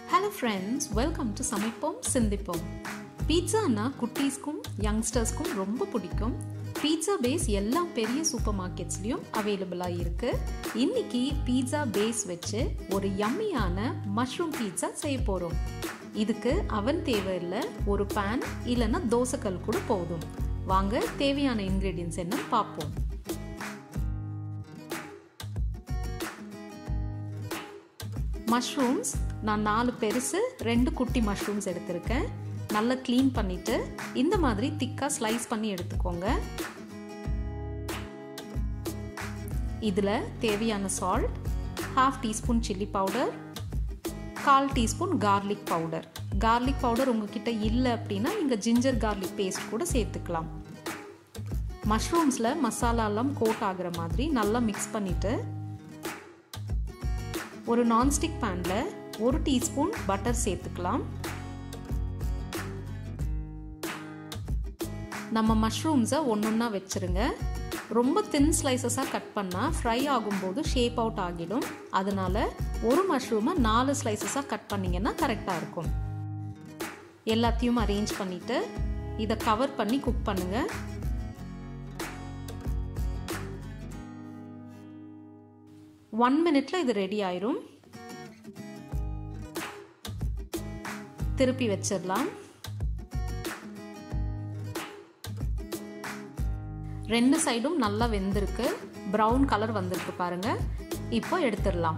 hello friends welcome to சமைப்போம் சிந்திப்போம் பீட்சானா குட்டீஸ்க்கும் யங்ஸ்டர்ஸ்க்கும் ரொம்ப பிடிக்கும் பீட்சா பேஸ் எல்லா பெரிய சூப்பர் மார்க்கெட்ஸ்லையும் அவைலபிளாக இருக்குது இன்னைக்கு பீட்சா பேஸ் வச்சு ஒரு யம்மியான மஷ்ரூம் பீட்சா செய்ய போகிறோம் இதுக்கு அவன் தேவையில்லை ஒரு பேன் இல்லைன்னா தோசைக்கல் கூட போதும் வாங்க தேவையான இன்க்ரீடியன்ஸ் என்ன பார்ப்போம் மஷ்ரூம்ஸ் நான் நாலு பெருசு ரெண்டு குட்டி மஷ்ரூம்ஸ் எடுத்திருக்கேன் நல்லா க்ளீன் பண்ணிட்டு இந்த மாதிரி திக்காக ஸ்லைஸ் பண்ணி எடுத்துக்கோங்க இதில் தேவையான salt half teaspoon chilli powder கால் teaspoon garlic powder garlic powder உங்ககிட்ட இல்லை அப்படின்னா நீங்கள் ஜிஞ்சர் கார்லிக் பேஸ்ட் கூட சேர்த்துக்கலாம் மஷ்ரூம்ஸில் மசாலாலாம் கோட் ஆகிற மாதிரி நல்லா மிக்ஸ் பண்ணிவிட்டு ஒரு நான்ஸ்டிக் பேனில் ஒரு டீஸ்பூன் பட்டர் சேர்த்துக்கலாம் நம்ம மஷ்ரூம்ஸை ஒன்று ஒன்றா வச்சுருங்க ரொம்ப தின் ஸ்லைசஸாக கட் பண்ணால் ஃப்ரை ஆகும்போது ஷேப் அவுட் ஆகிடும் அதனால ஒரு மஷ்ரூமை நாலு ஸ்லைசஸாக கட் பண்ணிங்கன்னா கரெக்டாக இருக்கும் எல்லாத்தையும் அரேஞ்ச் பண்ணிவிட்டு இதை கவர் பண்ணி குக் பண்ணுங்கள் ஒன் மினிட்ல இது ரெடி ஆயிரும் திருப்பி வச்சிடலாம் ரெண்டு சைடும் நல்லா வெந்திருக்கு ப்ரௌன் கலர் வந்திருக்கு பாருங்க இப்போ எடுத்துடலாம்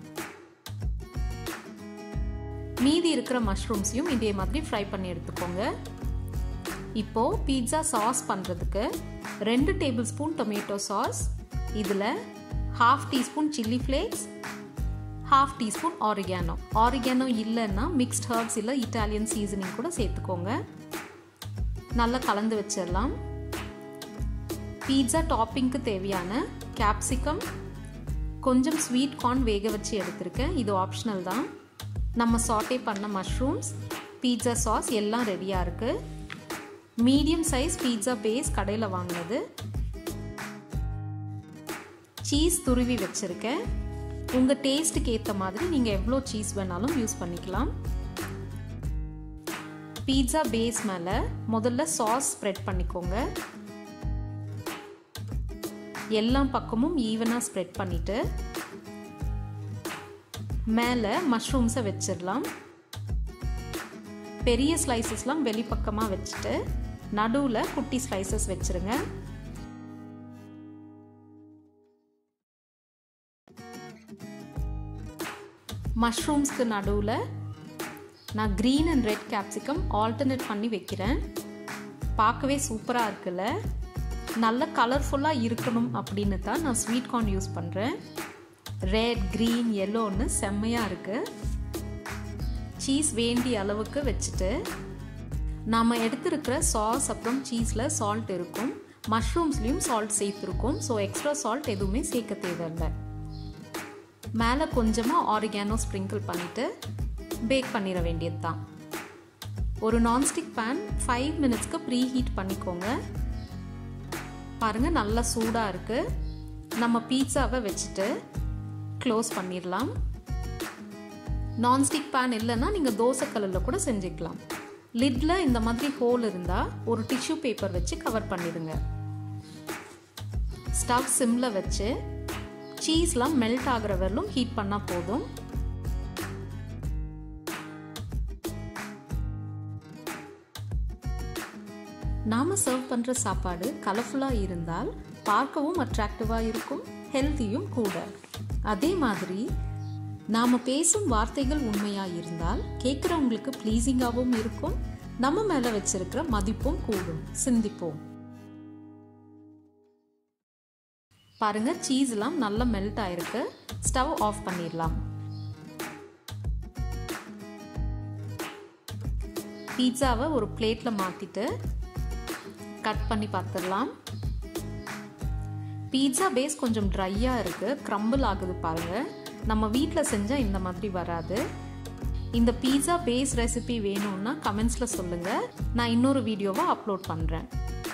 மீதி இருக்கிற மஷ்ரூம்ஸையும் இதே மாதிரி ஃப்ரை பண்ணி எடுத்துக்கோங்க இப்போ பீட்சா சாஸ் பண்ணுறதுக்கு ரெண்டு டேபிள் ஸ்பூன் டொமேட்டோ சாஸ் இதில் half teaspoon chilli flakes half teaspoon oregano oregano இல்லைன்னா மிக்ஸ்ட் ஹர்ப்ஸ் இல்லை இட்டாலியன் சீசனிங் கூட சேர்த்துக்கோங்க நல்லா கலந்து வச்சிடலாம் பீட்சா டாப்பிங்க்கு தேவையான கேப்சிகம் கொஞ்சம் ஸ்வீட் கார்ன் வேக வச்சு எடுத்திருக்கேன் இது ஆப்ஷனல் தான் நம்ம சாட்டே பண்ண மஷ்ரூம்ஸ் பீட்சா சாஸ் எல்லாம் ரெடியாக இருக்குது மீடியம் சைஸ் பீட்சா பேஸ் கடையில் வாங்கினது சீஸ் துருவி வச்சுருக்கேன் உங்கள் டேஸ்ட்டுக்கு ஏற்ற மாதிரி நீங்கள் எவ்வளோ சீஸ் வேணாலும் யூஸ் பண்ணிக்கலாம் பீட்சா பேஸ் மேலே முதல்ல சாஸ் ஸ்ப்ரெட் பண்ணிக்கோங்க எல்லா பக்கமும் ஈவனாக ஸ்ப்ரெட் பண்ணிவிட்டு மேலே மஷ்ரூம்ஸை வச்சிடலாம் பெரிய ஸ்லைசஸ்லாம் வெளிப்பக்கமாக வச்சுட்டு நடுவில் குட்டி ஸ்லைசஸ் வச்சுருங்க மஷ்ரூம்ஸ்க்கு நடுவில் நான் green and red capsicum alternate பண்ணி வைக்கிறேன் பார்க்கவே சூப்பராக இருக்குல்ல நல்ல கலர்ஃபுல்லாக இருக்கணும் அப்படின்னு தான் நான் ஸ்வீட் கார்ன் யூஸ் பண்ணுறேன் ரெட் க்ரீன் எல்லோன்னு செம்மையாக இருக்குது சீஸ் வேண்டிய அளவுக்கு வச்சுட்டு நாம் எடுத்திருக்கிற சாஸ் அப்புறம் சீஸில் சால்ட் இருக்கும் மஷ்ரூம்ஸ்லேயும் சால்ட் சேர்த்துருக்கோம் ஸோ எக்ஸ்ட்ரா சால்ட் எதுவுமே சேர்க்க தேவையில்லை மேலே கொஞ்சமாக ஆரிகானோ ஸ்ப்ரிங்கிள் பண்ணிவிட்டு பேக் பண்ணிட வேண்டியது தான் ஒரு நான்ஸ்டிக் பேன் ஃபைவ் மினிட்ஸ்க்கு ப்ரீ ஹீட் பண்ணிக்கோங்க பாருங்கள் நல்லா சூடாக இருக்குது நம்ம பீட்சாவை வச்சுட்டு க்ளோஸ் பண்ணிடலாம் நான்ஸ்டிக் பேன் இல்லைன்னா நீங்கள் தோசைக்கல்லில் கூட செஞ்சுக்கலாம் லிட்டில் இந்த மாதிரி ஹோல் இருந்தால் ஒரு டிஷ்யூ பேப்பர் வச்சு கவர் பண்ணிடுங்க ஸ்டவ் சிம்மில் வச்சு சீஸ்லாம் மெல்ட் ஆகிற வரலும் ஹீட் பண்ணால் போதும் நாம் சர்வ் பண்ணுற சாப்பாடு கலர்ஃபுல்லாக இருந்தால் பார்க்கவும் அட்ராக்டிவாக இருக்கும் ஹெல்த்தியும் கூட அதே மாதிரி நாம் பேசும் வார்த்தைகள் உண்மையாக இருந்தால் கேட்குறவங்களுக்கு ப்ளீஸிங்காகவும் இருக்கும் நம்ம மேலே வச்சிருக்கிற மதிப்பும் கூடும் சிந்திப்போம் பாருங்க சீஸ்லாம் நல்லா மெல்ட் ஆயிருக்கு ஸ்டவ் ஆஃப் பண்ணிடலாம் பீட்சாவை ஒரு பிளேட்டில் மாற்றிட்டு கட் பண்ணி பார்த்துடலாம் பீட்சா பேஸ் கொஞ்சம் ட்ரையாக இருக்குது க்ரம்பிள் ஆகுது பாருங்கள் நம்ம வீட்டில் செஞ்சால் இந்த மாதிரி வராது இந்த பீட்சா பேஸ் ரெசிபி வேணும்னா கமெண்ட்ஸில் சொல்லுங்கள் நான் இன்னொரு வீடியோவை அப்லோட் பண்ணுறேன்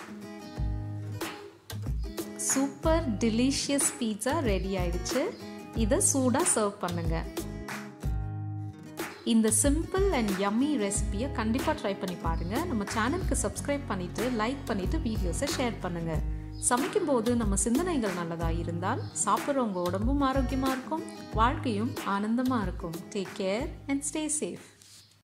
சூப்பர் டெலிஷியஸ் பீட்சா ரெடி ஆயிடுச்சு இதை சூடாக சர்வ் பண்ணுங்க இந்த சிம்பிள் அண்ட் யம்மி ரெசிபியை கண்டிப்பாக ட்ரை பண்ணி பாருங்கள் நம்ம சேனலுக்கு சப்ஸ்கிரைப் பண்ணிவிட்டு லைக் பண்ணிவிட்டு வீடியோஸை ஷேர் பண்ணுங்கள் சமைக்கும்போது நம்ம சிந்தனைகள் நல்லதாக இருந்தால் சாப்பிட்றவங்க உடம்பும் ஆரோக்கியமாக இருக்கும் வாழ்க்கையும் ஆனந்தமாக இருக்கும் take care and stay safe